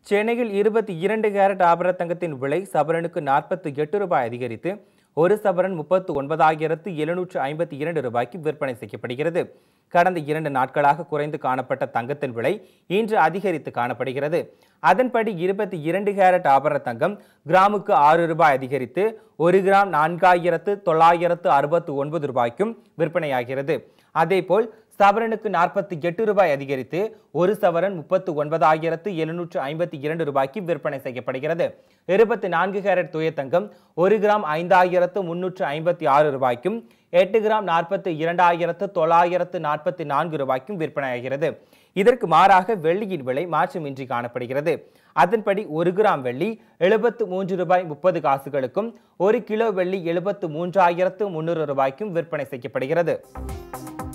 சென்னையில் இருபத்தி இரண்டு கேரட் ஆபரண தங்கத்தின் விலை சவரனுக்கு நாற்பத்தி எட்டு ரூபாய் அதிகரித்து ஒரு சவரன் முப்பத்து ஒன்பதாயிரத்து எழுநூற்று ஐம்பத்தி இரண்டு ரூபாய்க்கு விற்பனை செய்யப்படுகிறது கடந்த இரண்டு நாட்களாக குறைந்து காணப்பட்ட தங்கத்தின் விலை இன்று அதிகரித்து காணப்படுகிறது அதன்படி இருபத்தி இரண்டு கேரட் ஆபரண தங்கம் கிராமுக்கு ஆறு ரூபாய் அதிகரித்து ஒரு கிராம் நான்காயிரத்து தொள்ளாயிரத்து அறுபத்து ஒன்பது ரூபாய்க்கும் விற்பனையாகிறது அதேபோல் சவரனுக்கு நாற்பத்தி எட்டு ரூபாய் அதிகரித்து ஒரு சவரன் முப்பத்து ஒன்பதாயிரத்து எழுநூற்று ஐம்பத்தி இரண்டு ரூபாய்க்கு விற்பனை செய்யப்படுகிறது இருபத்தி நான்கு கேரட் தூய தங்கம் ஒரு கிராம் ஐந்தாயிரத்து முன்னூற்று ஐம்பத்தி ஆறு ரூபாய்க்கும் எட்டு கிராம் நாற்பத்தி இரண்டாயிரத்து தொள்ளாயிரத்து நாற்பத்தி நான்கு ரூபாய்க்கும் விற்பனையாகிறது இதற்கு மாறாக வெள்ளியின் விலை மாற்றமின்றி காணப்படுகிறது அதன்படி ஒரு கிராம் வெள்ளி எழுபத்து மூன்று ரூபாய் முப்பது காசுகளுக்கும் ஒரு கிலோ வெள்ளி எழுபத்து மூன்றாயிரத்து முன்னூறு ரூபாய்க்கும் விற்பனை செய்யப்படுகிறது